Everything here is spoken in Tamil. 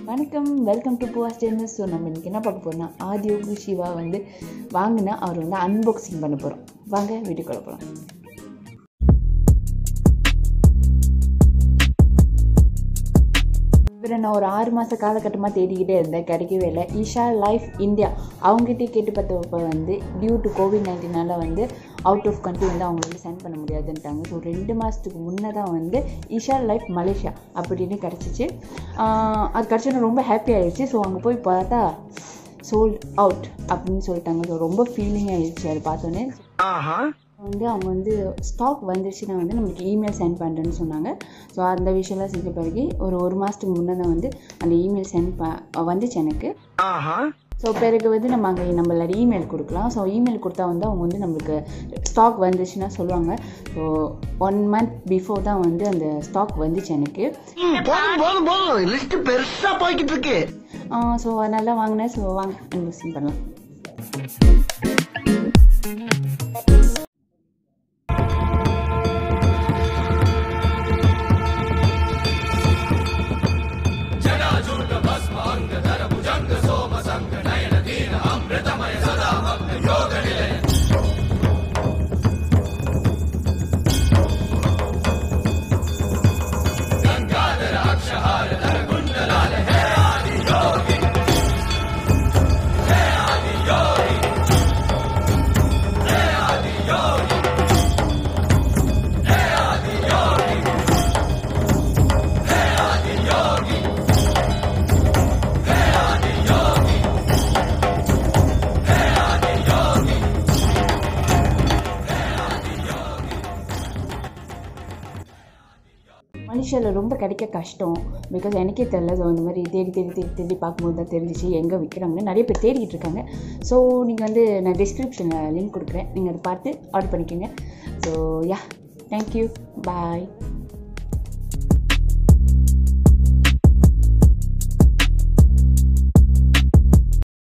வணக்கம் வெல்கம் டு புவாஸ் டென்னஸ் ஸோ நம்ம இன்றைக்கி என்ன பார்க்க போகிறோம்னா ஆதியோகு சிவா வந்து வாங்கினா அவர் வந்து அன்பாக்சிங் பண்ண போகிறோம் வாங்க வீட்டுக்குள்ள போகலாம் இவரை நான் ஒரு ஆறு மாத காலகட்டமாக தேடிக்கிட்டே இருந்தேன் கிடைக்கவே இல்லை ஈஷா லைஃப் இந்தியா அவங்ககிட்டே கேட்டு பார்த்தப்போ வந்து டியூ டு கோவிட் நைன்டீனால வந்து அவுட் ஆஃப் கண்ட்ரி வந்து அவங்க வந்து சென்ட் பண்ண முடியாதுன்ட்டாங்க ஸோ ரெண்டு மாதத்துக்கு முன்னே தான் வந்து ஈஷா லைஃப் மலேசியா அப்படின்னு கிடச்சிச்சு அது கிடச்சோன்னு ரொம்ப ஹாப்பி ஆயிடுச்சு ஸோ அங்கே போய் பார்த்தா சோல்ட் அவுட் அப்படின்னு சொல்லிட்டாங்க ஸோ ரொம்ப ஃபீலிங் ஆயிடுச்சு அதை பார்த்தோன்னே வந்து அவங்க வந்து ஸ்டாக் வந்துருச்சுன்னா வந்து நம்மளுக்கு இமெயில் சென்ட் பண்ணுறேன்னு சொன்னாங்க ஸோ அந்த விஷயம்லாம் செஞ்ச பிறகு ஒரு ஒரு மாதத்துக்கு முன்னே தான் வந்து அந்த இமெயில் சென்ட் ப வந்துச்சு எனக்கு ஸோ பிறகு வந்து நம்ம அங்கே நம்மளோட இமெயில் கொடுக்கலாம் ஸோ இமெயில் கொடுத்தா வந்து அவங்க வந்து நம்மளுக்கு ஸ்டாக் வந்துச்சுன்னா சொல்லுவாங்க ஸோ ஒன் மந்த் பிஃபோர் தான் வந்து அந்த ஸ்டாக் வந்துச்சு எனக்கு போதும் போதும் போதும் லிஸ்ட் பெருசா போய்கிட்டு இருக்கு ஸோ அதனால வாங்கினேன் ஸோ வாங்க அன்பாக்சிங் பண்ணலாம் மலேசியாவில் ரொம்ப கிடைக்க கஷ்டம் பிகாஸ் எனக்கே தெரில ஸோ இந்த மாதிரி தேடி தேடி தேடி தேடி பார்க்கும்போது தான் தெரிஞ்சிச்சு எங்கே விற்கிறாங்கன்னு நிறைய பேர் தேடிக்கிட்டு இருக்காங்க ஸோ நீங்கள் வந்து நான் டிஸ்கிரிப்ஷனில் லிங்க் கொடுக்குறேன் நீங்கள் அதை பார்த்து ஆர்டர் பண்ணிக்கோங்க ஸோ யா தேங்க்யூ பாய்